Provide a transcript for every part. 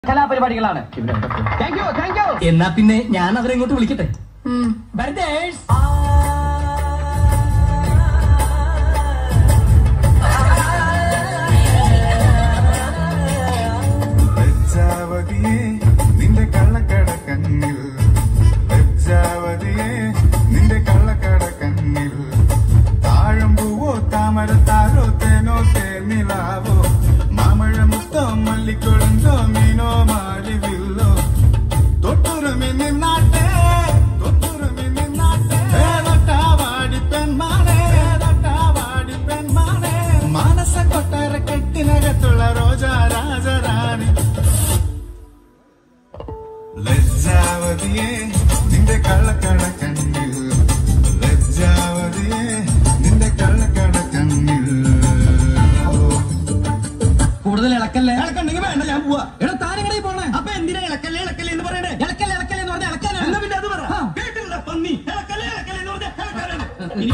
കലാപരിപാടികളാണ് thank you thank you എന്നാ പിന്നെ ഞാൻ അവരെ ഇങ്ങോട്ട് വിളിക്കട്ടെ Brothers, ലജ്ജാവതിയെ നിന്റെ കള്ളക്കട കണ്ണിൽ ലജ്ജാവതിയെ നിന്റെ കള്ളക്കട കണ്ണിൽ താഴമ്പൂവോ താമരത്താരോ തേനോ തേനിലാവോ മാമഴ മുത്തോ മല്ലിക്കൊഴുന്തോ മീനോ മാലിവില്ലോ തൊട്ടുറുമി നിന്നാട്ടെ തൊട്ടുറുമി നിന്നാട്ടെ തൊട്ടാവാടി പെൺമാണേ തൊട്ടാവാടി പെൺമാണേ മാനസ കൊട്ടാര കെട്ടിനകത്തുള്ള റോജാ രാജറാണി ലജ്ജാവതിയെ നിന്റെ കള്ളക്കട കണ്ണിൽ ലജ്ജാവതിയെ നിന്റെ കള്ളക്കട കണ്ണിൽ ഓ കൂടുതൽ ഇളക്കല്ലേ ഇളക്കണ്ടെങ്കിൽ വേണ്ട ഞാൻ പോവാ എടാ താനെങ്ങനെ പോണേ അപ്പൊ എന്തിനാ ഇളക്കല്ലേ ഇളക്കല്ലേ എന്ന് പറയണേ ഇളക്കല്ലേ ഇളക്കല്ലേ എന്ന് പറഞ്ഞാൽ ഇളക്കാനാണ് എന്നാ പിന്നെ അത് പറ കേട്ടില്ല പന്നി ഇളക്കല്ലേ ഇളക്കല്ലേ എന്ന് പറഞ്ഞാൽ ഇളക്കാനാണ് ഇനി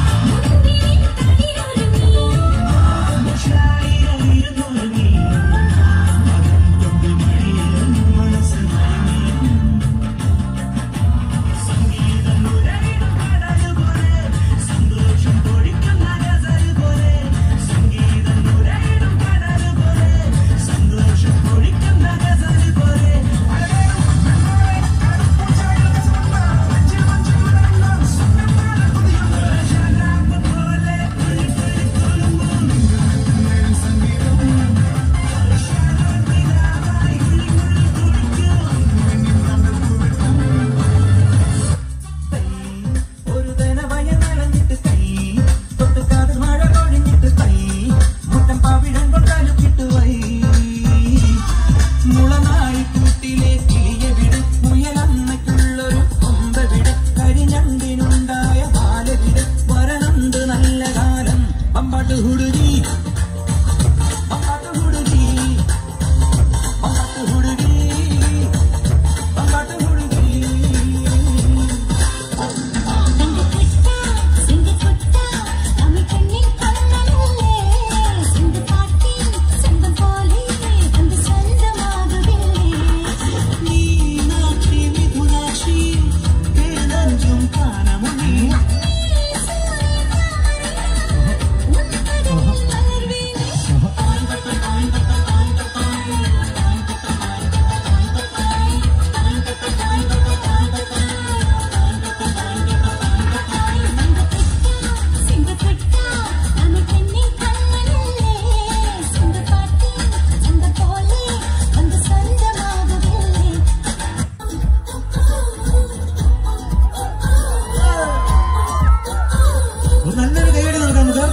ഒരു തനവയ നനഞ്ഞിട്ട് കൈ തൊട്ടുകാതിൽ മഴ കൊഴിഞ്ഞിട്ട് കൈ മുട്ടൻ പവിഴം കൊണ്ടലുക്കിട്ട് വൈ മുളനായി കൂട്ടിലെ കിളിയ വിട് മുയലമ്മയ്ക്കുള്ളൊരു കൊമ്പ വിട് കരിഞ്ഞണ്ടിനുണ്ടായ പാല വിട് വരണുണ്ട് നല്ല കാലം പമ്പാട്ട് ഹുടുകി പമ്പാട്ട് ഹുടുകി പമ്പാട്ട് ഹുടുകി പമ്പാട്ട് ഹുടുകി മീനാക്ഷി മിഥുനാക്ഷി കേളഞ്ചും കാനമൊഴി ഒരു നല്ലൊരു കൈയടി നൽകാം നമുക്ക്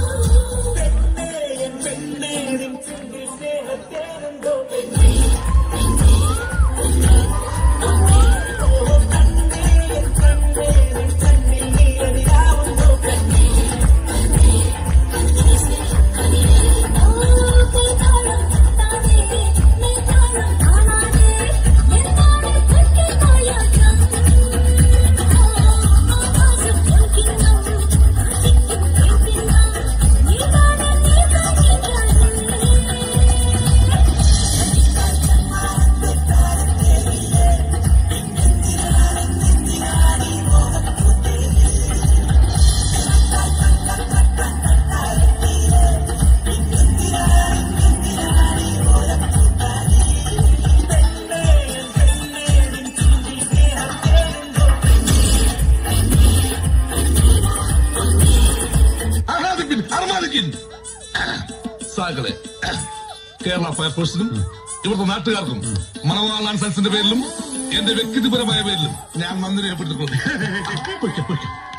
ആഹ്ലാദിപ്പിൻ അർമാദിക്കിൻ സാകളെ കേരള ഫയർഫോഴ്സിനും ഇവിടുത്തെ നാട്ടുകാർക്കും മണവാളാൻ സൻസിന്റെ പേരിലും എന്റെ വ്യക്തിപരമായ പേരിലും ഞാൻ നന്ദി രേഖപ്പെടുത്തിക്കൊള്ളു